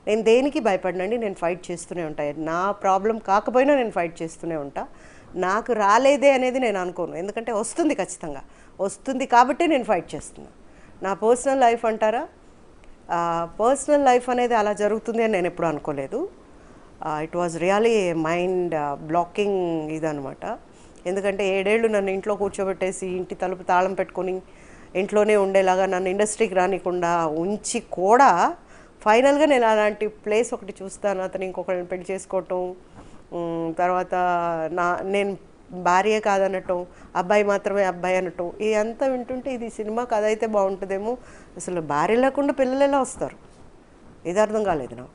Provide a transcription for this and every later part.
నేను దేనికి భయపడనండి నేను ఫైట్ చేస్తూనే ఉంటాను నా ప్రాబ్లం కాకపోయినా నేను ఫైట్ చేస్తూనే ఉంటా నాకు రాలేదే అనేది నేను అనుకోను ఎందుకంటే వస్తుంది ఖచ్చితంగా వస్తుంది కాబట్టే నేను ఫైట్ చేస్తున్నా నా పర్సనల్ లైఫ్ అంటారా పర్సనల్ లైఫ్ అనేది అలా జరుగుతుంది అని నేను ఎప్పుడు అనుకోలేదు it was really mind blocking ఇదనమాట ఎందుకంటే ఏడేళ్ళు నన్ను ఇంట్లో కూర్చోబెట్టేసి ఇంటి తలుపు తాళం పెట్టుకొని ఇంట్లోనే ఉండేలాగా నన్ను ఇండస్ట్రీకి రానికుండా ఉంచి కూడా ఫైనల్గా నేను అలాంటి ప్లేస్ ఒకటి చూస్తాను అతను ఇంకొకరిని పెళ్లి చేసుకోవటం ఉమ్, తర్వాత నా నేను భార్య కాదనటం అబ్బాయి మాత్రమే అబ్బాయి అనటం ఇదంతా వింటుంటే ఇది సినిమా కథ అయితే బాగుంటుందేమో అసలు భార్య లేకుండా పిల్లలు ఎలా వస్తారు ఇది అర్థం కాలేదు నాకు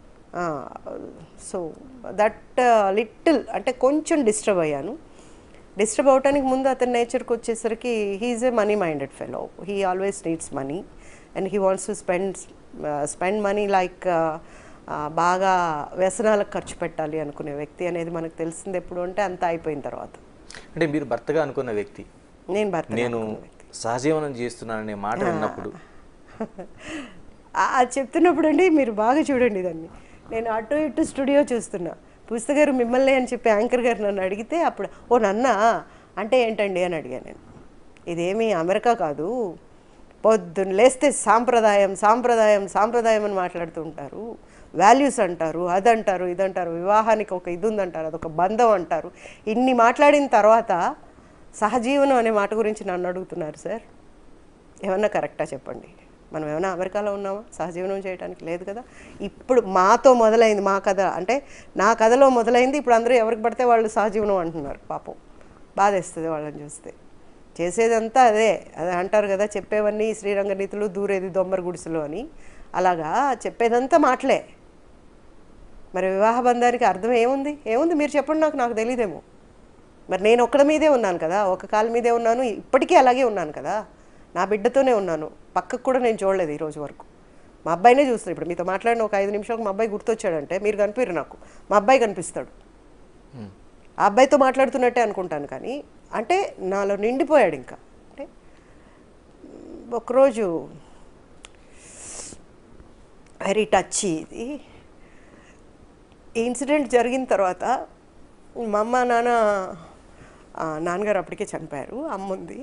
సో దట్ లిటిల్ అంటే కొంచెం డిస్టర్బ్ అయ్యాను డిస్టర్బ్ అవడానికి ముందు అతని నేచర్కి వచ్చేసరికి he's a money minded fellow he always needs money and he wants to spend spend money like బాగా వ్యసనాలకు ఖర్చు పెట్టాలి అనుకునే వ్యక్తి అనేది మనకు తెలిసింది ఎప్పుడు అంటే అంతా అయిపోయిన తర్వాత అంటే మీరు భర్తగా అనుకున్న వ్యక్తి నేను భర్త నేను సహజీవనం చేస్తున్నాననే మాట విన్నప్పుడు ఆ- అది చెప్తున్నప్పుడు అండి మీరు బాగా చూడండి దాన్ని నేను అటు ఇటు స్టూడియో చూస్తున్నా పుస్తక గారు మిమ్మల్ని అని చెప్పి యాంకర్ గారు నన్ను అడిగితే అప్పుడు ఓ నన్న అంటే ఏంటండి అని అడిగాను నేను ఇదేమీ అమెరికా కాదు పొద్దున్న లేస్తే సాంప్రదాయం సాంప్రదాయం సాంప్రదాయం అని మాట్లాడుతూ ఉంటారు వాల్యూస్ అంటారు అదంటారు ఇదంటారు వివాహానికి ఒక ఇది ఉందంటారు అదొక బంధం అంటారు ఇన్ని మాట్లాడిన తర్వాత సహజీవనం అనే మాట గురించి నన్ను అడుగుతున్నారు సార్ ఏమన్నా కరెక్టా చెప్పండి మనం ఏమైనా అమెరికాలో ఉన్నామా సహజీవనం చేయడానికి లేదు కదా ఇప్పుడు మాతో మొదలైంది మా కథ అంటే నా కథలో మొదలైంది ఇప్పుడు అందరూ ఎవరికి పడితే వాళ్ళు సహజీవనం అంటున్నారు పాపం బాధేస్తుంది వాళ్ళని చూస్తే చేసేదంతా అదే అదే అంటారు కదా చెప్పేవన్నీ శ్రీరంగ నీతులు దూరేది దొమ్మర గుడిసెలు అని అలాగా చెప్పేదంతా మాటలే మరి వివాహ బంధానికి అర్థం ఏముంది ఏముంది మీరు చెప్పండి నాకు నాకు తెలియదేమో మరి నేను ఒక్కడ మీదే ఉన్నాను కదా ఒక కాలు మీదే ఉన్నాను ఇప్పటికీ అలాగే ఉన్నాను కదా నా బిడ్డతోనే ఉన్నాను పక్కకు కూడా నేను చూడలేదు ఈ రోజు వరకు మా అబ్బాయినే చూస్తాను ఇప్పుడు మీతో మాట్లాడిన ఒక ఐదు నిమిషాలకు మా అబ్బాయి గుర్తొచ్చాడంటే మీరు కనిపించరు నాకు మా అబ్బాయి కనిపిస్తాడు ఆ అబ్బాయితో మాట్లాడుతున్నట్టే అనుకుంటాను కానీ అంటే నాలో నిండిపోయాడు ఇంకా అంటే మ్, ఒకరోజు వెరీ టచ్ ఇది ఈ ఇన్సిడెంట్ జరిగిన తర్వాత మా అమ్మ నాన్న ఆ, నాన్నగారు అప్పటికే చనిపోయారు అమ్మ ఉంది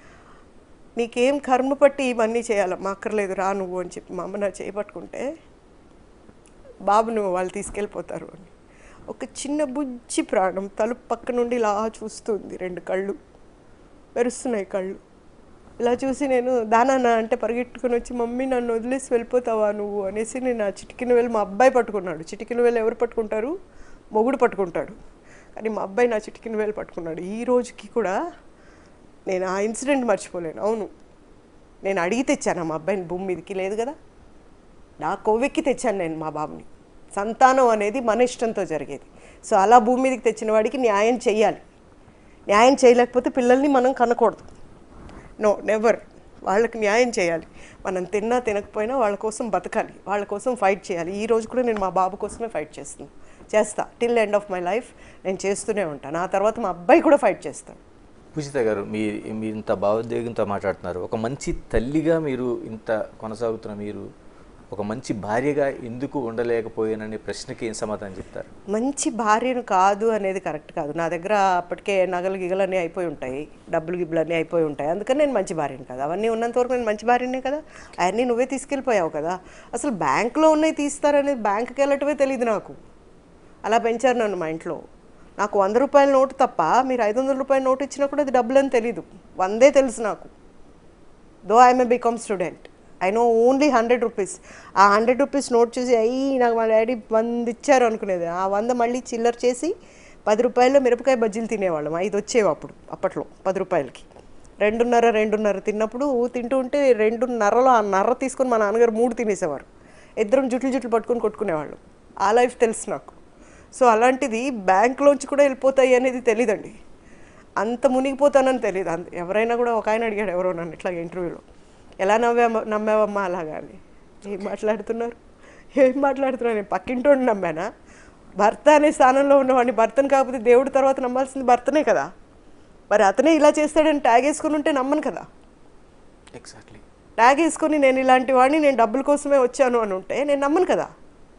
నీకేం కర్మ పట్టి ఇవన్నీ చేయాలమ్మా అక్కర్లేదు రా నువ్వు అని చెప్పి మా అమ్మ నా చేపట్టుకుంటే బాబు నువ్వు వాళ్ళు తీసుకెళ్ళిపోతారు అని ఒక చిన్న బుజ్జి ప్రాణం తలుపు పక్క నుండి ఇలా చూస్తుంది రెండు కళ్ళు మెరుస్తున్నాయి కళ్ళు ఇలా చూసి నేను దానా అంటే పరిగెట్టుకుని వచ్చి మమ్మీ నన్ను వదిలేసి వెళ్ళిపోతావా నువ్వు అనేసి నేను ఆ చిటికిన వేలు మా అబ్బాయి పట్టుకున్నాడు చిటికిన వేలు ఎవరు పట్టుకుంటారు మొగుడు పట్టుకుంటాడు కానీ మా అబ్బాయి నా చిటికిన వేలు పట్టుకున్నాడు ఈ రోజుకి కూడా నేను ఆ ఇన్సిడెంట్ మర్చిపోలేను అవును నేను అడిగి తెచ్చాను మా అబ్బాయిని భూమి మీదకి లేదు కదా నా కొవ్వెక్కి తెచ్చాను నేను మా బాబుని సంతానం అనేది మన ఇష్టంతో జరిగేది సో అలా భూమి మీదకి తెచ్చిన వాడికి న్యాయం చేయాలి న్యాయం చేయలేకపోతే పిల్లల్ని మనం కనకూడదు నో నెవర్ వాళ్ళకి న్యాయం చేయాలి మనం తిన్నా తినకపోయినా వాళ్ళ కోసం బతకాలి వాళ్ళ కోసం ఫైట్ చేయాలి ఈ రోజు కూడా నేను మా బాబు కోసమే ఫైట్ చేస్తున్నాను చేస్తా till end of my life నేను చేస్తూనే ఉంటాను ఆ తర్వాత మా అబ్బాయి కూడా ఫైట్ చేస్తాను పూజిత గారు మీ మీరు ఇంత భావోద్వేగంతో మాట్లాడుతున్నారు ఒక మంచి తల్లిగా మీరు ఇంత కొనసాగుతున్న మీరు ఒక మంచి భార్యగా ఎందుకు ఉండలేకపోయాననే ప్రశ్నకి ఏం సమాధానం చెప్తారు మంచి భార్యను కాదు అనేది కరెక్ట్ కాదు నా దగ్గర అప్పటికే నగలు గిగలన్నీ అయిపోయి ఉంటాయి డబ్బులు గిబ్బులు అన్నీ అయిపోయి ఉంటాయి అందుకని నేను మంచి భార్యను కదా అవన్నీ ఉన్నంత వరకు నేను మంచి భార్యనే కదా అవన్నీ నువ్వే తీసుకెళ్ళిపోయావు కదా అసలు బ్యాంకులో ఉన్నాయి తీస్తారనేది బ్యాంకుకి వెళ్ళటమే తెలియదు నాకు అలా పెంచారు నన్ను మా ఇంట్లో నాకు వంద రూపాయల నోటు తప్ప మీరు ఐదు వందల రూపాయల నోటు ఇచ్చినా కూడా అది డబ్బులు అని తెలీదు వందే తెలుసు నాకు though I'm a BCom student I know only hundred rupees ఆ హండ్రెడ్ రూపీస్ నోట్ చూసి అయ్యి నాకు మా డాడీ వంద ఇచ్చారు అనుకునేది ఆ వంద మళ్ళీ చిల్లర చేసి పది రూపాయల్లో మిరపకాయ బజ్జీలు తినేవాళ్ళం ఐదు వచ్చేవి అప్పుడు అప్పట్లో పది రూపాయలకి రెండున్నర రెండున్నర తిన్నప్పుడు తింటూ ఉంటే రెండున్నరలో ఆ నర్ర తీసుకొని మా నాన్నగారు మూడు తినేసేవారు ఇద్దరం జుట్లు జుట్లు పట్టుకొని కొట్టుకునేవాళ్ళం ఆ లైఫ్ తెలుసు నాకు సో అలాంటిది బ్యాంక్లోంచి కూడా వెళ్ళిపోతాయి అనేది తెలియదండి అంత మునిగిపోతానని తెలియదు అంత ఎవరైనా కూడా ఒక ఆయన అడిగాడు ఎవరో నన్ను ఇట్లా ఇంటర్వ్యూలో ఎలా నవ్వా నమ్మావమ్మా అలాగా అని ఏం మాట్లాడుతున్నారు ఏం మాట్లాడుతున్నారు నేను పక్కింటోడిని నమ్మానా భర్త అనే స్థానంలో ఉన్నవాడిని భర్తను కాకపోతే దేవుడి తర్వాత నమ్మాల్సింది భర్తనే కదా మరి అతనే ఇలా చేస్తాడని ట్యాగ్ వేసుకుని ఉంటే నమ్మను కదా ఎగ్జాక్ట్లీ ట్యాగ్ వేసుకొని నేను ఇలాంటి వాడిని నేను డబ్బుల కోసమే వచ్చాను అని ఉంటే నేను నమ్మను కదా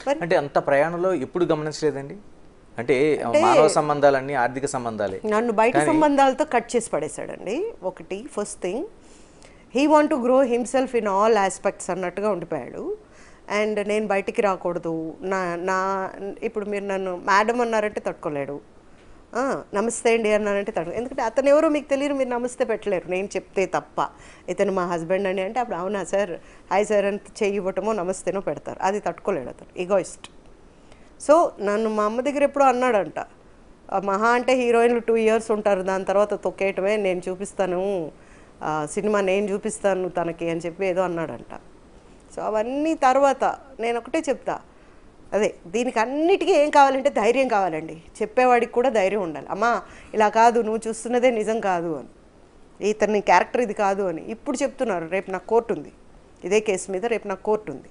మరి అంటే అంత ప్రయాణంలో ఎప్పుడు గమనించలేదండి అంటే మానవ సంబంధాలన్నీ ఆర్థిక సంబంధాలే నన్ను బయట సంబంధాలతో కట్ చేసి పడేశాడండి ఒకటి first thing he want to grow himself in all aspects అన్నట్టుగా ఉండిపోయాడు అండ్ నేను బయటికి రాకూడదు నా నా ఇప్పుడు మీరు నన్ను మేడం అన్నారంటే తట్టుకోలేడు ఆ, నమస్తే అండి అన్నానంటే తడు ఎందుకంటే అతను ఎవరో మీకు తెలియదు మీరు నమస్తే పెట్టలేరు నేను చెప్తే తప్ప ఇతను మా హస్బెండ్ అని అంటే అప్పుడు అవునా సార్ హాయ్ సార్ అని చెయ్యి ఇవ్వటమో నమస్తేనో పెడతారు అది తట్టుకోలేడు అతను ఈగోయిస్ట్ సో నన్ను మా అమ్మ దగ్గర ఎప్పుడో అన్నాడంట ఆ మహా అంటే హీరోయిన్లు టూ ఇయర్స్ ఉంటారు దాని తర్వాత తొక్కేయటమే నేను చూపిస్తాను ఆ, సినిమా నేను చూపిస్తాను తనకి అని చెప్పి ఏదో అన్నాడంట సో అవన్నీ తర్వాత నేను ఒకటే చెప్తా అదే దీనికి అన్నిటికీ ఏం కావాలంటే ధైర్యం కావాలండి చెప్పేవాడికి కూడా ధైర్యం ఉండాలి అమ్మా ఇలా కాదు నువ్వు చూస్తున్నదే నిజం కాదు అని ఇతని క్యారెక్టర్ ఇది కాదు అని ఇప్పుడు చెప్తున్నారు రేపు నాకు కోర్టు ఉంది ఇదే కేసు మీద రేపు నాకు కోర్టు ఉంది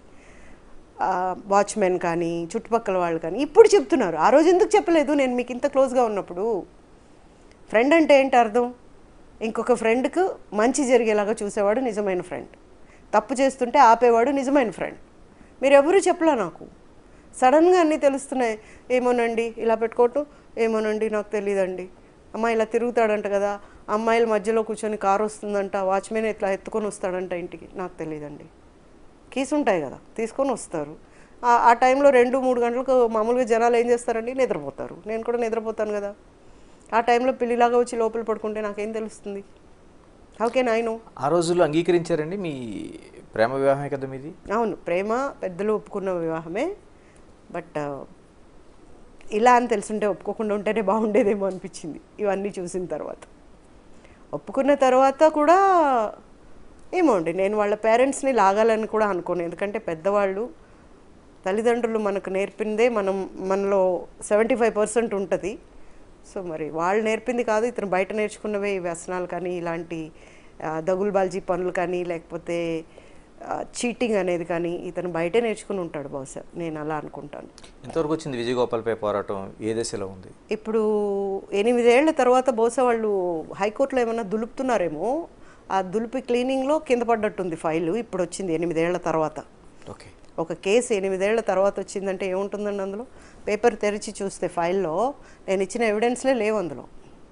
వాచ్మెన్ కానీ చుట్టుపక్కల వాళ్ళు కానీ ఇప్పుడు చెప్తున్నారు ఆ రోజు ఎందుకు చెప్పలేదు నేను మీకు ఇంత క్లోజ్గా ఉన్నప్పుడు ఫ్రెండ్ అంటే ఏంటి అర్థం ఇంకొక ఫ్రెండ్కు మంచి జరిగేలాగా చూసేవాడు నిజమైన ఫ్రెండ్ తప్పు చేస్తుంటే ఆపేవాడు నిజమైన ఫ్రెండ్ మీరు ఎవరు చెప్పలే నాకు సడన్గా అన్నీ తెలుస్తున్నాయి ఏమోనండి ఇలా పెట్టుకోవటం ఏమోనండి నాకు తెలియదండి అమ్మ ఇలా తిరుగుతాడంట కదా అమ్మాయిల మధ్యలో కూర్చొని కారు వస్తుందంట వాచ్మెన్ ఇట్లా ఎత్తుకొని వస్తాడంట ఇంటికి నాకు తెలియదండి కీస్ ఉంటాయి కదా తీసుకొని వస్తారు ఆ- ఆ టైంలో రెండు మూడు గంటలకు మామూలుగా జనాలు ఏం చేస్తారండి నిద్రపోతారు నేను కూడా నిద్రపోతాను కదా ఆ టైంలో పిల్లిలాగా వచ్చి లోపల పడుకుంటే నాకేం తెలుస్తుంది హౌ కెన్ ఐ నో ఆ రోజుల్లో అంగీకరించారండి మీ ప్రేమ వివాహమే కదా మీది అవును ప్రేమ పెద్దలు ఒప్పుకున్న వివాహమే బట్ ఇలా అని తెలుసుంటే ఒప్పుకోకుండా ఉంటేనే బాగుండేదేమో అనిపించింది ఇవన్నీ చూసిన తర్వాత ఒప్పుకున్న తర్వాత కూడా ఏమో అండి నేను వాళ్ళ పేరెంట్స్ని లాగాలని కూడా అనుకోను ఎందుకంటే పెద్దవాళ్ళు తల్లిదండ్రులు మనకు నేర్పిందే మనం మనలో సెవెంటీ ఫైవ్ పర్సెంట్ ఉంటుంది సో మరి వాళ్ళు నేర్పింది కాదు ఇతను బయట నేర్చుకున్నవే ఈ వ్యసనాలు కానీ ఇలాంటి ఆ, దగులుబాల్జీ పనులు కానీ లేకపోతే చీటింగ్ అనేది కానీ ఇతను బయటే నేర్చుకుని ఉంటాడు బహుశా నేను అలా అనుకుంటాను ఎంతవరకు వచ్చింది విజయగోపాల్పై పోరాటం ఏ దశలో ఉంది ఇప్పుడు ఎనిమిదేళ్ల తర్వాత బహుశా వాళ్ళు హైకోర్టులో ఏమన్నా దులుపుతున్నారేమో ఆ దులిపి క్లీనింగ్లో కింద పడ్డట్టుంది ఫైలు ఇప్పుడు వచ్చింది ఎనిమిదేళ్ల తర్వాత ఓకే ఒక కేసు ఎనిమిదేళ్ల తర్వాత వచ్చిందంటే ఏముంటుందండి అందులో పేపర్ తెరిచి చూస్తే ఫైల్లో నేను ఇచ్చిన ఎవిడెన్స్లే లేవు అందులో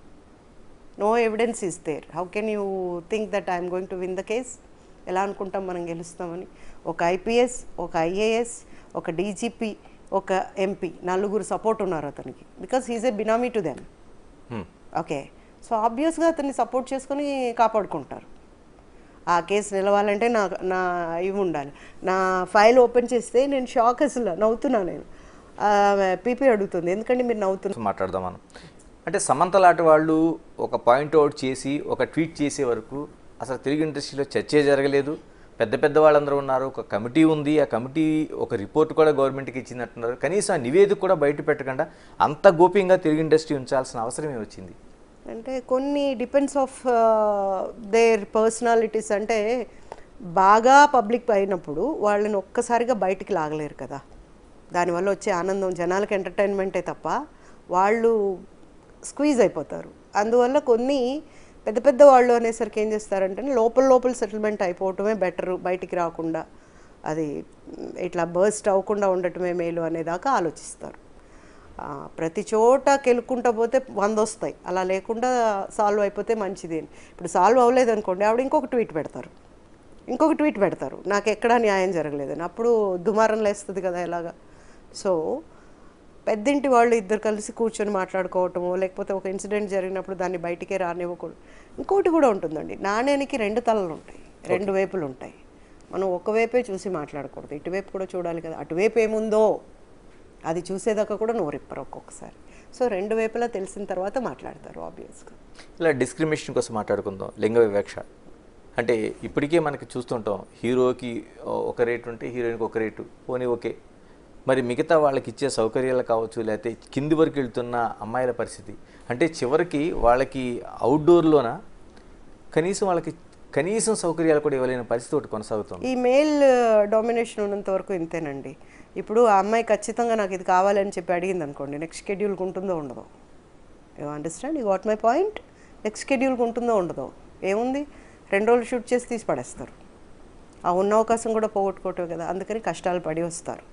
no evidence is there how can you think that I'm going to win the case ఎలా అనుకుంటాం మనం గెలుస్తామని ఒక ఐపీఎస్ ఒక ఐఏఎస్ ఒక డీజీపీ ఒక ఎంపీ నలుగురు సపోర్ట్ ఉన్నారు అతనికి because he's a benami to them hmm. Okay so ఆబ్వియస్గా అతన్ని సపోర్ట్ చేసుకొని కాపాడుకుంటారు ఆ కేసు నిలవాలంటే నా నా ఇవి ఉండాలి నా ఫైల్ ఓపెన్ చేస్తే నేను షాక్ అసలు నవ్వుతున్నా నేను పీపీ అడుగుతుంది ఎందుకంటే మీరు నవ్వుతున్నారు మాట్లాడదాం మనం అంటే సమంత లాంటి వాళ్ళు ఒక పాయింట్ అవుట్ చేసి ఒక ట్వీట్ చేసే వరకు అసలు తెలుగు ఇండస్ట్రీలో చర్చే జరగలేదు పెద్ద పెద్ద వాళ్ళందరూ ఉన్నారు ఒక కమిటీ ఉంది ఆ కమిటీ ఒక రిపోర్ట్ కూడా గవర్నమెంట్కి ఇచ్చినట్టున్నారు కనీసం ఆ నివేదిక కూడా బయట పెట్టకుండా అంత గోప్యంగా తెలుగు ఇండస్ట్రీ ఉంచాల్సిన అవసరమే వచ్చింది అంటే కొన్ని డిపెండ్స్ ఆఫ్ దేర్ పర్సనాలిటీస్ అంటే బాగా పబ్లిక్ అయినప్పుడు వాళ్ళని ఒక్కసారిగా బయటికి లాగలేరు కదా దానివల్ల వచ్చే ఆనందం జనాలకు ఎంటర్టైన్మెంటే తప్ప వాళ్ళు స్క్వీజ్ అయిపోతారు అందువల్ల కొన్ని పెద్ద పెద్ద వాళ్ళు అనేసరికి ఏం చేస్తారంటే లోపల లోపల సెటిల్మెంట్ అయిపోవటమే బెటర్ బయటికి రాకుండా అది మ్, ఇట్లా బర్స్ట్ అవ్వకుండా ఉండటమే మేలు అనేదాకా ఆలోచిస్తారు ఆ, ప్రతి చోట కెలుక్కుంటా పోతే వంద వస్తాయి అలా లేకుండా సాల్వ్ అయిపోతే మంచిది అని ఇప్పుడు సాల్వ్ అవ్వలేదు అనుకోండి ఆవిడ ఇంకొక ట్వీట్ పెడతారు ఇంకొక ట్వీట్ పెడతారు నాకు ఎక్కడా న్యాయం జరగలేదని అప్పుడు దుమారం లేస్తుంది కదా ఇలాగా సో పెద్దింటి వాళ్ళు ఇద్దరు కలిసి కూర్చొని మాట్లాడుకోవటము లేకపోతే ఒక ఇన్సిడెంట్ జరిగినప్పుడు దాన్ని బయటికే రానివ్వకూడదు ఇంకోటి కూడా ఉంటుందండి నాణ్యానికి రెండు తలలు ఉంటాయి రెండు వైపులు ఉంటాయి మనం ఒకవైపే చూసి మాట్లాడకూడదు ఇటువైపు కూడా చూడాలి కదా అటువైపు ఏముందో అది చూసేదాకా కూడా నోరిప్పరు ఒక్కొక్కసారి సో రెండు వైపులా తెలిసిన తర్వాత మాట్లాడతారు ఆబ్వియస్గా ఇలా డిస్క్రిమినేషన్ కోసం మాట్లాడుకుందాం లింగ వివక్ష అంటే ఇప్పటికే మనకి చూస్తుంటాం హీరోకి ఒక రేటు ఉంటే హీరోయిన్కి ఒక రేటు పోనీ ఓకే మరి మిగతా వాళ్ళకి ఇచ్చే సౌకర్యాలు కావచ్చు లేకపోతే కింది వరకు వెళ్తున్న అమ్మాయిల పరిస్థితి అంటే చివరికి వాళ్ళకి అవుట్డోర్లోన కనీసం వాళ్ళకి కనీసం సౌకర్యాలు కూడా ఇవ్వలేని పరిస్థితి ఒకటి కొనసాగుతుంది ఈ మేల్ డామినేషన్ ఉన్నంత వరకు ఇంతేనండి ఇప్పుడు ఆ అమ్మాయి ఖచ్చితంగా నాకు ఇది కావాలని చెప్పి అడిగింది అనుకోండి నెక్స్ట్ షెడ్యూల్కి ఉంటుందో ఉండదో you understand you what my point next షెడ్యూల్కి ఉంటుందో ఉండదో ఏముంది రెండు రోజులు షూట్ చేసి తీసి పడేస్తారు ఆ ఉన్న అవకాశం కూడా పోగొట్టుకోవటం కదా అందుకని కష్టాలు పడి వస్తారు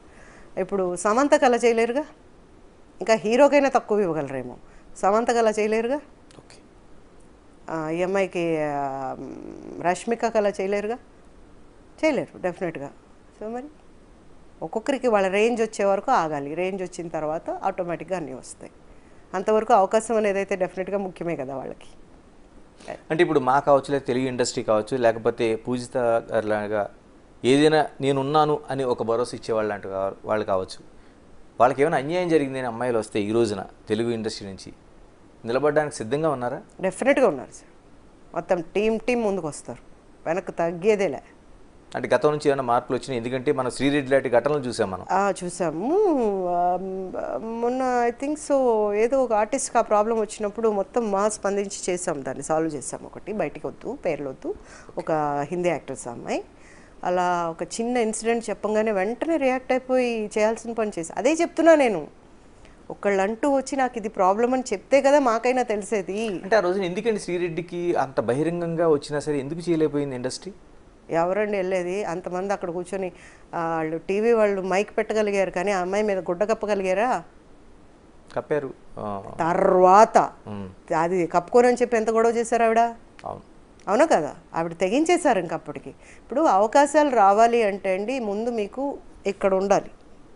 ఇప్పుడు సమంతకు అలా చేయలేరుగా ఇంకా హీరోకైనా తక్కువ ఇవ్వగలరేమో సమంతకు అలా చేయలేరుగా ఓకే ఆ, ఈ అమ్మాయికి ఆ, రష్మికకు అలా చేయలేరుగా చేయలేరు డెఫినెట్గా సో మరి ఒక్కొక్కరికి వాళ్ళ రేంజ్ వచ్చే వరకు ఆగాలి రేంజ్ వచ్చిన తర్వాత ఆటోమేటిక్గా అన్నీ వస్తాయి అంతవరకు అవకాశం అనేది అయితే డెఫినెట్గా ముఖ్యమే కదా వాళ్ళకి అంటే ఇప్పుడు మా కావచ్చు లేదా తెలుగు ఇండస్ట్రీ కావచ్చు లేకపోతే పూజిత గారి లాగా ఏదైనా నేనున్నాను అని ఒక భరోసా ఇచ్చేవాళ్ళు లాంటి కా- వాళ్ళు కావచ్చు వాళ్ళకి ఏమైనా అన్యాయం జరిగింది అని అమ్మాయిలు వస్తే ఈ రోజున తెలుగు ఇండస్ట్రీ నుంచి నిలబడడానికి సిద్ధంగా ఉన్నారా డెఫినెట్గా ఉన్నారు సార్ మొత్తం టీం టీం ముందుకు వస్తారు వెనక్కి తగ్గేదేలే అంటే గతం నుంచి ఏమైనా మార్పులు వచ్చినాయి ఎందుకంటే మనం శ్రీరెడ్డి లాంటి ఘటనలు చూసాం మనం ఆ, చూసాము ఆ, మొన్న ఐ థింక్ సో ఏదో ఒక ఆర్టిస్ట్కి ఆ ప్రాబ్లం వచ్చినప్పుడు మొత్తం మా స్పందించి చేసాం దాన్ని సాల్వ్ చేసాం ఒకటి బయటికి వద్దు పేర్లు వద్దు ఒక హిందీ యాక్టర్స్ అమ్మాయి అలా ఒక చిన్న ఇన్సిడెంట్ చెప్పంగానే వెంటనే రియాక్ట్ అయిపోయి చేయాల్సిన పని చేసి అదే చెప్తున్నా నేను ఒకళ్ళు అంటూ వచ్చి నాకు ఇది ప్రాబ్లం అని చెప్తే కదా మాకైనా తెలిసేది అంటే ఆ రోజున ఎందుకండి శ్రీరెడ్డికి అంత బహిరంగంగా వచ్చినా సరే ఎందుకు చేయలేకపోయింది ఇండస్ట్రీ ఎవరండి వెళ్ళేది అంతమంది అక్కడ కూర్చొని ఆ, వాళ్ళు టీవీ వాళ్ళు మైక్ పెట్టగలిగారు కానీ ఆ అమ్మాయి మీద గుడ్డ కప్పగలిగారా కప్పారు ఆ, తర్వాత ఉమ్, అది కప్పుకొని అని చెప్పి ఎంత గొడవ చేశారు ఆవిడ అవును అవునా కదా ఆవిడ తెగించేశారు ఇంక అప్పటికి ఇప్పుడు అవకాశాలు రావాలి అంటే అండి ముందు మీకు ఇక్కడ ఉండాలి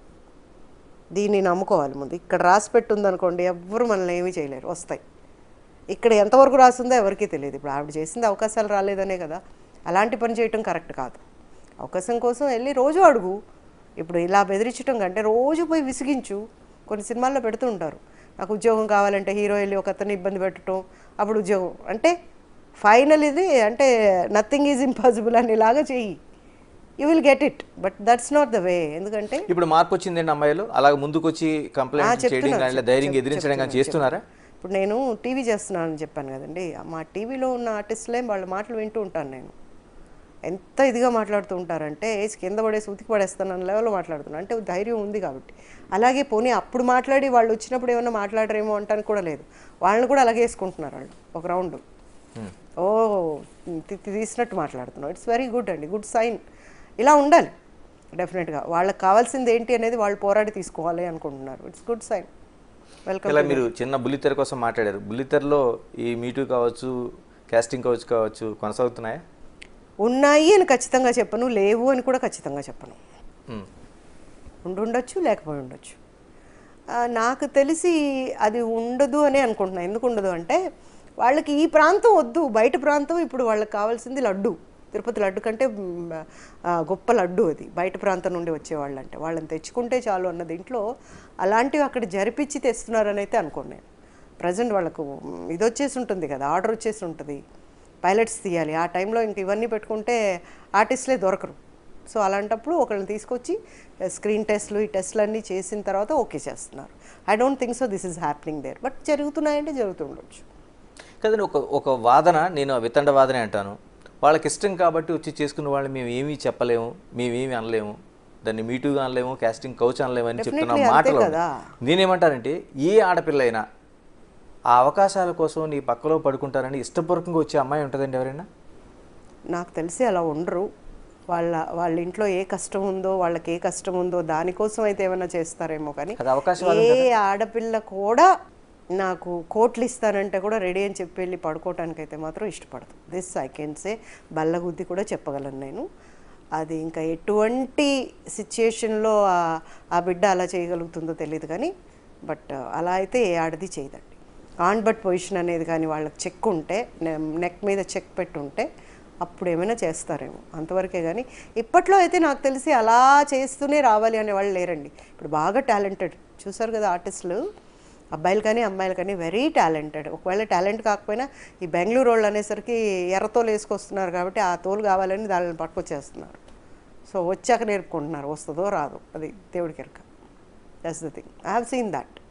దీన్ని నమ్ముకోవాలి ముందు ఇక్కడ రాసి పెట్టుందనుకోండి ఎవ్వరు మనల్ని ఏమీ చేయలేరు వస్తాయి ఇక్కడ ఎంతవరకు రాసిందో ఎవరికీ తెలియదు ఇప్పుడు ఆవిడ చేసింది అవకాశాలు రాలేదనే కదా అలాంటి పని చేయటం కరెక్ట్ కాదు అవకాశం కోసం వెళ్ళి రోజు అడుగు ఇప్పుడు ఇలా బెదిరించడం కంటే రోజు పోయి విసిగించు కొన్ని సినిమాల్లో పెడుతూ ఉంటారు నాకు ఉద్యోగం కావాలంటే హీరో వెళ్ళి ఒక అతన్ని ఇబ్బంది పెట్టడం అప్పుడు ఉద్యోగం అంటే ఫైనల్ ఇది అంటే నథింగ్ ఈజ్ ఇంపాసిబుల్ అనేలాగా చెయ్యి you will get it but that's not the way ఎందుకంటే ఇప్పుడు మార్పు వచ్చిందండి అమ్మాయిలు అలాగ ముందుకు వచ్చి ఆ, కంప్లైంట్ చేయడం చెప్తున్నాను, కానీ చెప్- ధైర్యంగా చెప్- ఎదిరించడం కానీ చెప్తున్నాను, చేస్తున్నారా ఇప్పుడు నేను టీవీ చేస్తున్నానని చెప్పాను కదండి మా టీవీలో ఉన్న ఆర్టిస్టులే వాళ్ళ మాటలు వింటూ ఉంటాను నేను ఎంత ఇదిగా మాట్లాడుతూ ఉంటారంటే ఏసి కింద పడేసి ఉతికి పడేస్తాను అన్న లెవెల్లో మాట్లాడుతున్నాను అంటే ధైర్యం ఉంది కాబట్టి అలాగే పోనీ అప్పుడు మాట్లాడి వాళ్ళు వచ్చినప్పుడు ఏమన్నా మాట్లాడరేమో అంటానికి కూడా లేదు వాళ్ళని కూడా అలాగే వేసుకుంటున్నారు వాళ్ళు ఒక రౌండ్ ఓ తి- తి- తీసినట్టు మాట్లాడుతున్నాం ఇట్స్ వెరీ గుడ్ అండి గుడ్ సైన్ ఇలా ఉండాలి డెఫినెట్గా వాళ్ళకి కావాల్సింది ఏంటి అనేది వాళ్ళు పోరాడి తీసుకోవాలి అనుకుంటున్నారు ఇట్స్ గుడ్ సైన్ వెల్కమ్ ఇలా మీరు చిన్న బుల్లితెర కోసం మాట్లాడారు బుల్లితెరలో ఈ మీటూ కావచ్చు కాస్టింగ్ కావచ్చు కావచ్చు కొనసాగుతున్నాయా ఉన్నాయి అని ఖచ్చితంగా చెప్పను లేవు అని కూడా ఖచ్చితంగా చెప్పను ఉమ్. ఉండుండొచ్చు లేకపోయి ఉండొచ్చు ఆ, నాకు తెలిసి అది ఉండదు అని అనుకుంటున్నాను ఎందుకు ఉండదు అంటే వాళ్ళకి ఈ ప్రాంతం వద్దు బయట ప్రాంతం ఇప్పుడు వాళ్ళకి కావాల్సింది లడ్డు తిరుపతి లడ్డు కంటే మ్, ఆ, గొప్ప లడ్డు అది బయట ప్రాంతం నుండి వచ్చేవాళ్ళు అంటే వాళ్ళని తెచ్చుకుంటే చాలు అన్న దీంట్లో అలాంటివి అక్కడ జరిపించి తెస్తున్నారని అయితే అనుకోను నేను ప్రజెంట్ వాళ్ళకు మ్, ఇది వచ్చేసి ఉంటుంది కదా ఆర్డర్ వచ్చేసి ఉంటుంది పైలట్స్ తీయాలి ఆ టైంలో ఇంక ఇవన్నీ పెట్టుకుంటే ఆర్టిస్ట్లే దొరకరు సో అలాంటప్పుడు ఒకళ్ళని తీసుకొచ్చి స్క్రీన్ టెస్ట్లు ఈ టెస్ట్లు అన్నీ చేసిన తర్వాత ఓకే చేస్తున్నారు I don't think so this is happening there but జరుగుతున్నాయంటే జరుగుతుండొచ్చు కదండి ఒక ఒక వాదన నేను వితండ వాదనే అంటాను వాళ్ళకి ఇష్టం కాబట్టి వచ్చి చేసుకున్న వాళ్ళు మేము ఏమీ చెప్పలేము మేమేమి అనలేము దాన్ని మీటుగా అనలేము కాస్టింగ్ కౌచ్ అనలేము అని చెప్తున్న Definitely అంతే మాటలు కదా. నేనేమంటానంటే ఏ ఆడపిల్ల అయినా ఆ అవకాశాల కోసం నీ పక్కలో పడుకుంటారని ఇష్టపూర్వకంగా వచ్చే అమ్మాయి ఉంటుందండి ఎవరైనా నాకు తెలిసి అలా ఉండరు వాళ్ళ వాళ్ళ ఇంట్లో ఏ కష్టం ఉందో వాళ్ళకి ఏ కష్టం ఉందో దానికోసం అయితే ఏమైనా చేస్తారేమో కానీ అది అవకాశవాదం ఏ ఆడపిల్ల కూడా నాకు కోట్లు ఇస్తానంటే కూడా రెడీ అని చెప్పి వెళ్ళి పడుకోవటానికి అయితే మాత్రం ఇష్టపడదు దిస్ ఐ కెన్ సే బల్లగుద్ది కూడా చెప్పగలను నేను అది ఇంకా ఎటువంటి సిచ్యుయేషన్లో ఆ బిడ్డ అలా చేయగలుగుతుందో తెలియదు కానీ బట్ అలా అయితే ఏ ఆడది చేయదండి ఆన్ బట్ పొజిషన్ అనేది కానీ వాళ్ళకి చెక్ ఉంటే నెక్ మీద చెక్ పెట్టుంటే అప్పుడు ఏమైనా చేస్తారేమో అంతవరకే కానీ ఇప్పట్లో అయితే నాకు తెలిసి అలా చేస్తూనే రావాలి అనే వాళ్ళు లేరండి ఇప్పుడు బాగా టాలెంటెడ్ చూసారు కదా ఆర్టిస్టులు అబ్బాయిలు కానీ అమ్మాయిలు కానీ వెరీ టాలెంటెడ్ ఒకవేళ టాలెంట్ కాకపోయినా ఈ బెంగళూరు వాళ్ళు అనేసరికి ఎర్రతోలు వేసుకొస్తున్నారు కాబట్టి ఆ తోలు కావాలని దానిని పట్టుకొచ్చేస్తున్నారు సో వచ్చాక నేర్పుకుంటున్నారు వస్తుందో రాదో అది దేవుడికి ఎరక that's the thing I have seen that